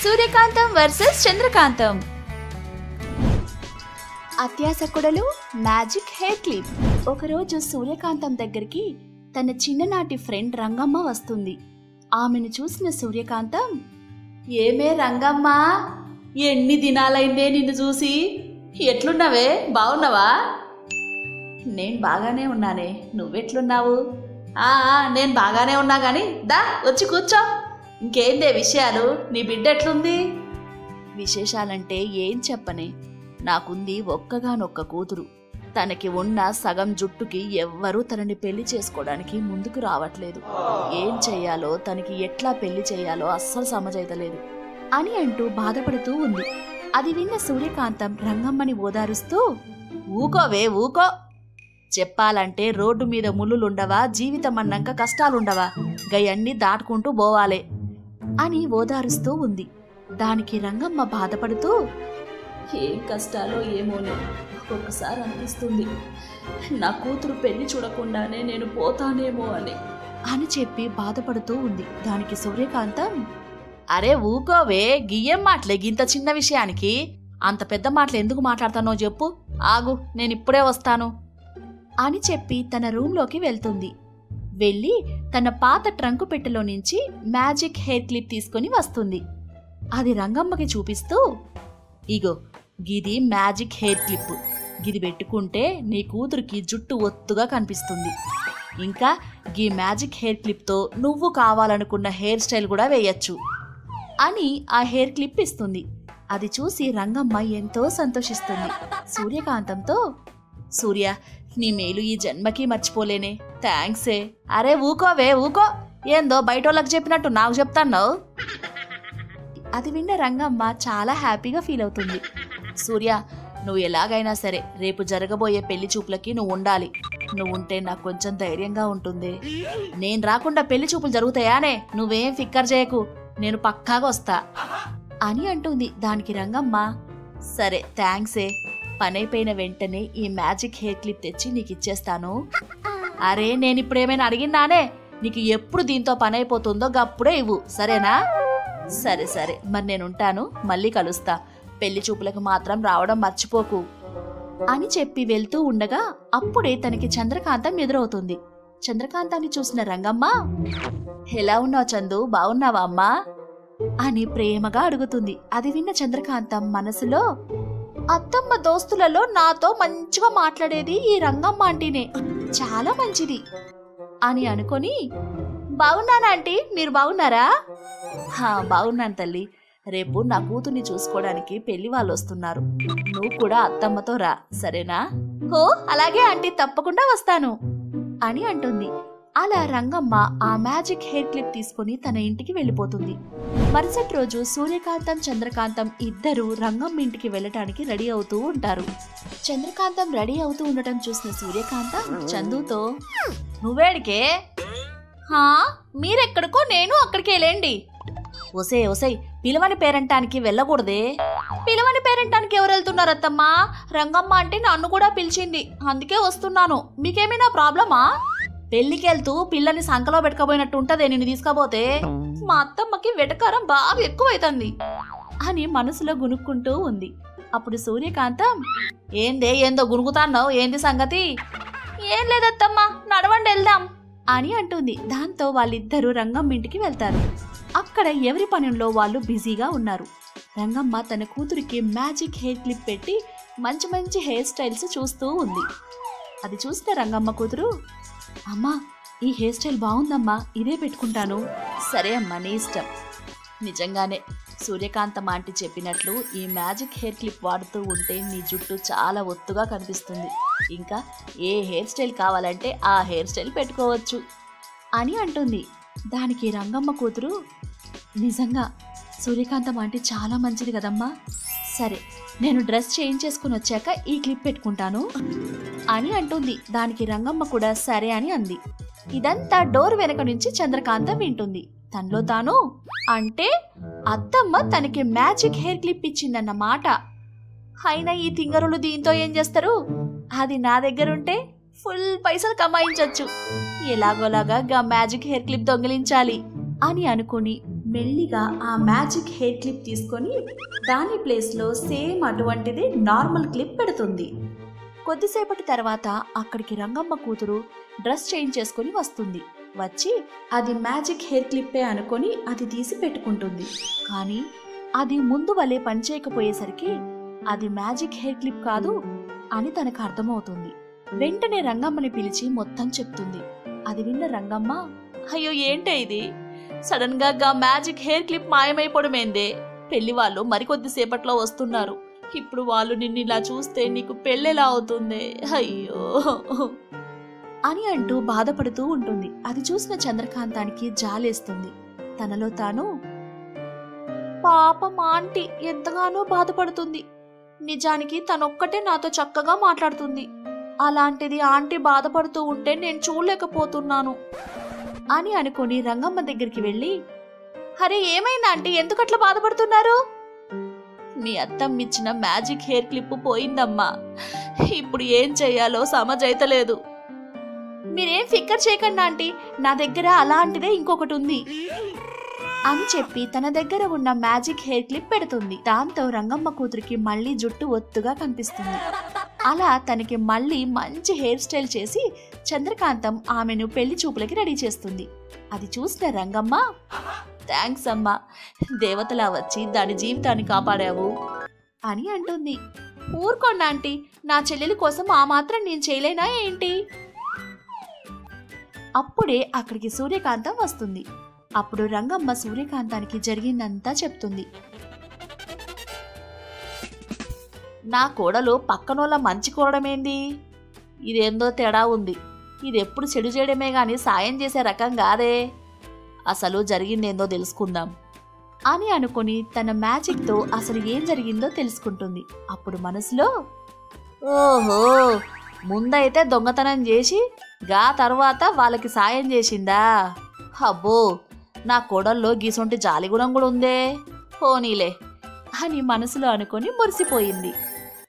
సూర్యకాంతం versus Chandrakantham అత్యాసకుడలు magic hair clip ఒకరోజు సూర్యకాంతం దగ్గరికి తన చిన్ననాటి ఫ్రెండ్ రంగమ్మ వస్తుంది ఆమెను చూసిన సూర్యకాంతం ఏమే రంగమ్మ ఎన్ని దినాలైందే నిన్ను చూసి ఎట్లున్నావే బాగున్నావా నేను బాగానే ఉన్నానే నువ్వెట్లున్నావు ఆ ఆ, నేను బాగానే ఉన్నా గాని దా వచ్చి కూర్చో ఇంకేందే విషయాలు నీ బిడ్డ ఎట్లుంది విశేషాలంటే ఏం చెప్పనే నాకుంది ఒక్కగానొక్క కూతురు తనకి ఉన్న సగం జుట్టుకి ఎవ్వరూ తనని పెళ్లి చేసుకోవడానికి ముందుకు రావట్లేదు ఏం చెయ్యాలో తనకి ఎట్లా పెళ్లి చేయాలో అస్సలు సమజైతలేదు అని అంటూ బాధపడుతూ ఉంది అది విన్న సూర్యకాంతం రంగమ్మని ఓదారుస్తూ ఊకోవే ఊకో చెప్పాలంటే రోడ్డు మీద ముళ్ళులుండవా జీవితం అన్నాక కష్టాలుండవా గయన్ని దాటుకుంటూ పోవాలే అని ఓదారుస్తూ ఉంది దానికి రంగమ్మ బాధపడుతూ ఏం కష్టాలో ఏమోనే ఒక్కొక్కసారి అనిపిస్తుంది నా కూతురు పెళ్లి చూడకుండానే నేను పోతానేమో అని అని చెప్పి బాధపడుతూ ఉంది దానికి సూర్యకాంతం అరే ఊకోవే గియ్యం మాటలే గింత చిన్న విషయానికి అంత పెద్ద మాటలు ఎందుకు మాట్లాడతానో చెప్పు ఆగు నేను ఇప్పుడే వస్తాను అని చెప్పి తన రూంలోకి వెళ్తుంది వెళ్ళి తన పాత ట్రంకు పెట్టెలో నుంచి మ్యాజిక్ హెయిర్ క్లిప్ తీసుకొని వస్తుంది అది రంగమ్మకి చూపిస్తూ ఇగో గిది మ్యాజిక్ హెయిర్ క్లిప్ గిది పెట్టుకుంటే నీ కూతురికి జుట్టు ఒత్తుగా కనిపిస్తుంది ఇంకా గీ మ్యాజిక్ హెయిర్ క్లిప్తో నువ్వు కావాలనుకున్న హెయిర్ స్టైల్ కూడా వేయచ్చు అని ఆ హెయిర్ క్లిప్ ఇస్తుంది అది చూసి రంగమ్మ ఎంతో సంతోషిస్తుంది సూర్యకాంతంతో సూర్య నీ మేలు ఈ జన్మకి మర్చిపోలేనే థ్యాంక్సే అరే ఊకోవే ఊకో ఏందో బయటోళ్ళకి చెప్పినట్టు నాకు చెప్తాన్నావు అది విన్న రంగమ్మ చాలా హ్యాపీగా ఫీల్ అవుతుంది సూర్య నువ్వు ఎలాగైనా సరే రేపు జరగబోయే పెళ్లి చూపులకి నువ్వు ఉండాలి నువ్వు ఉంటే నాకు కొంచెం ధైర్యంగా ఉంటుంది నేను రాకుండా పెళ్లి చూపులు జరుగుతాయానే నువ్వేం ఫిక్కర్ చేయకు నేను పక్కాగా వస్తా అని అంటుంది దానికి రంగమ్మ సరే థ్యాంక్సే పనైపోయిన వెంటనే ఈ మ్యాజిక్ హెయిర్ క్లిప్ తెచ్చి నీకు ఇచ్చేస్తాను అరే నేను ఇప్పుడు ఏమైనా అడిగినానే నీకు ఎప్పుడు దీంతో పని అయిపోతుందో గప్పుడే ఇవ్వు సరేనా సరే సరే మరి నేను ఉంటాను మళ్ళీ కలుస్తా పెళ్లి చూపులకు మాత్రం రావడం మర్చిపోకు అని చెప్పి వెళ్తూ ఉండగా అప్పుడే తనకి చంద్రకాంతం ఎదురవుతుంది చంద్రకాంతాన్ని చూసిన రంగమ్మ ఎలా ఉన్నావు చందు బాగున్నావా అమ్మా అని ప్రేమగా అడుగుతుంది అది విన్న చంద్రకాంతం మనసులో అత్తమ్మ దోస్తులలో నాతో మంచిగా మాట్లాడేది ఈ రంగమ్మ ఆంటీనే చాలా మంచిది అని అనుకొని బాగున్నానా ఆంటీ మీరు బాగున్నారా హా బాగున్నాను తల్లి రేపు నా కూతుర్ని చూసుకోవడానికి పెళ్లి వాళ్ళు వస్తున్నారు నువ్వు కూడా అత్తమ్మతో రా సరేనా హో అలాగే ఆంటీ తప్పకుండా వస్తాను అని అంటుంది అలా రంగమ్మ ఆ మ్యాజిక్ హెయిర్ క్లిప్ తీసుకుని తన ఇంటికి వెళ్ళిపోతుంది మరుసటి రోజు సూర్యకాంతం చంద్రకాంతం ఇద్దరు రంగమ్మ ఇంటికి వెళ్ళటానికి రెడీ అవుతూ ఉంటారు చంద్రకాంతం రెడీ అవుతూ ఉండటం చూసిన సూర్యకాంతం చందుతో నువ్వేడికే హా మీరెక్కడికో నేను అక్కడికి వెళ్ళండి ఒసే ఒసే పిలవని పేరంటానికి వెళ్ళకూడదే పిలవని పేరంటానికి ఎవరు వెళ్తున్నారు అత్తమ్మా రంగమ్మ అంటే నన్ను కూడా పిలిచింది అందుకే వస్తున్నాను మీకేమైనా ప్రాబ్లమా పెళ్లికి వెళ్తూ పిల్లని సంకలో పెట్టుకోబోయినట్టు ఉంటదే నిన్ను తీసుకపోతే మా అత్తమ్మకి వెటకారం బాగా ఎక్కువైతుంది అని మనసులో గునుక్కుంటూ ఉంది అప్పుడు సూర్యకాంతం ఏందే ఏందో గునుకుతాన్నావు ఏంది సంగతి ఏం లేదత్తమ్మా నడవండి వెళ్దాం అని అంటుంది దాంతో వాళ్ళిద్దరూ రంగమ్మ ఇంటికి వెళ్తారు అక్కడ ఎవరి పనుల్లో వాళ్ళు బిజీగా ఉన్నారు రంగమ్మ తన కూతురికి మ్యాజిక్ హెయిర్ క్లిప్ పెట్టి మంచి మంచి హెయిర్ స్టైల్స్ చూస్తూ ఉంది అది చూసిన రంగమ్మ కూతురు అమ్మా ఈ హెయిర్ స్టైల్ బాగుందమ్మా ఇదే పెట్టుకుంటాను సరే అమ్మా నీ ఇష్టం నిజంగానే సూర్యకాంతం ఆంటీ చెప్పినట్లు ఈ మ్యాజిక్ హెయిర్ క్లిప్ వాడుతూ ఉంటే నీ జుట్టు చాలా ఒత్తుగా కనిపిస్తుంది ఇంకా ఏ హెయిర్ స్టైల్ కావాలంటే ఆ హెయిర్ స్టైల్ పెట్టుకోవచ్చు అని అంటుంది దానికి రంగమ్మ కూతురు నిజంగా సూర్యకాంతం ఆంటీ చాలా మంచిది కదమ్మా సరే నేను డ్రెస్ చేంజ్ చేసుకుని వచ్చాక ఈ క్లిప్ పెట్టుకుంటాను అని అంటుంది దానికి రంగమ్మ కూడా సరే అని అంది ఇదంతా డోర్ వెనక నుంచి చంద్రకాంతం వింటుంది తనలో తాను అంటే అత్తమ్మ తనకి మ్యాజిక్ హెయిర్ క్లిప్ ఇచ్చిందన్నమాట అయినా ఈ తింగరులు దీంతో ఏం చేస్తారు అది నా దగ్గరుంటే ఫుల్ పైసలు కమాయించవచ్చు ఎలాగోలాగా గా మ్యాజిక్ హెయిర్ క్లిప్ దొంగిలించాలి అని అనుకుని మెల్లిగా ఆ మ్యాజిక్ హెయిర్ క్లిప్ తీసుకొని దాని ప్లేస్లో సేమ్ అటువంటిది నార్మల్ క్లిప్ పెడుతుంది కొద్దిసేపటి తర్వాత అక్కడికి రంగమ్మ కూతురు డ్రెస్ చేంజ్ చేసుకొని వస్తుంది వచ్చి అది మ్యాజిక్ హెయిర్ క్లిప్పే అనుకొని అది తీసి పెట్టుకుంటుంది కానీ అది ముందు వలె పనిచేయకపోయేసరికి అది మ్యాజిక్ హెయిర్ క్లిప్ కాదు అని తనకు అర్థమవుతుంది వెంటనే రంగమ్మని పిలిచి మొత్తం చెప్తుంది అది విన్న రంగమ్మ అయ్యో ఏంటే ఇది సడన్ గా గా మ్యాజిక్ హెయిర్ క్లిప్ మాయమైపోవడమేందే పెళ్లి వాళ్ళు మరికొద్ది సేపట్లో వస్తున్నారు ఇప్పుడు వాళ్ళు నిన్ను ఇలా చూస్తే నీకు పెళ్ళెలా అవుతుంది అయ్యో అని అంటూ బాధపడుతూ ఉంటుంది అది చూసిన చంద్రకాంతానికి జాలేస్తుంది తనలో తాను పాపం ఆంటీ ఎంతగానో బాధపడుతుంది నిజానికి తనొక్కటే నాతో చక్కగా మాట్లాడుతుంది అలాంటిది ఆంటీ బాధపడుతూ ఉంటే నేను చూడలేకపోతున్నాను అని అనుకుని రంగమ్మ దగ్గరికి వెళ్ళి అరే ఏమైంది ఆంటీ ఎందుకట్లా బాధపడుతున్నారు మీ అత్తమ్మ ఇచ్చిన మ్యాజిక్ హెయిర్ క్లిప్ పోయిందమ్మా ఇప్పుడు ఏం చెయ్యాలో సమజైతలేదు మీరేం ఫిక్కర్ చేయకండి ఆంటీ నా దగ్గర అలాంటిదే ఇంకొకటి ఉంది అని చెప్పి తన దగ్గర ఉన్న మ్యాజిక్ హెయిర్ క్లిప్ పెడుతుంది దాంతో రంగమ్మ కూతురికి మళ్ళీ జుట్టు ఒత్తుగా కనిపిస్తుంది అలా తనకి మళ్ళీ మంచి హెయిర్ స్టైల్ చేసి చంద్రకాంతం ఆమెను పెళ్లి చూపులకి రెడీ చేస్తుంది అది చూసిన రంగమ్మ థ్యాంక్స్ అమ్మా దేవతలా వచ్చి దాని జీవితాన్ని కాపాడావు అని అంటుంది ఊరుకోండి ఆంటీ నా చెల్లెలి కోసం ఆ మాత్రం నేను చేయలేనా ఏంటి అప్పుడే అక్కడికి సూర్యకాంతం వస్తుంది అప్పుడు రంగమ్మ సూర్యకాంతానికి జరిగిందంతా చెప్తుంది నా కోడలు పక్కనోళ్ళ మంచి కోరడమేంది ఇదేందో తేడా ఉంది ఇది ఎప్పుడు చెడు చేయడమే గాని సాయం చేసే రకం కాదే అసలు జరిగిందేందో తెలుసుకుందాం అని అనుకుని తన మ్యాజిక్తో అసలు ఏం జరిగిందో తెలుసుకుంటుంది అప్పుడు మనసులో ఓహో ముందైతే దొంగతనం చేసి గా తర్వాత వాళ్ళకి సాయం చేసిందా అబ్బో నా కోడల్లో గీసొంటి జాలిగుణం కూడా ఉందే పోనీలే అని మనసులో అనుకొని మురిసిపోయింది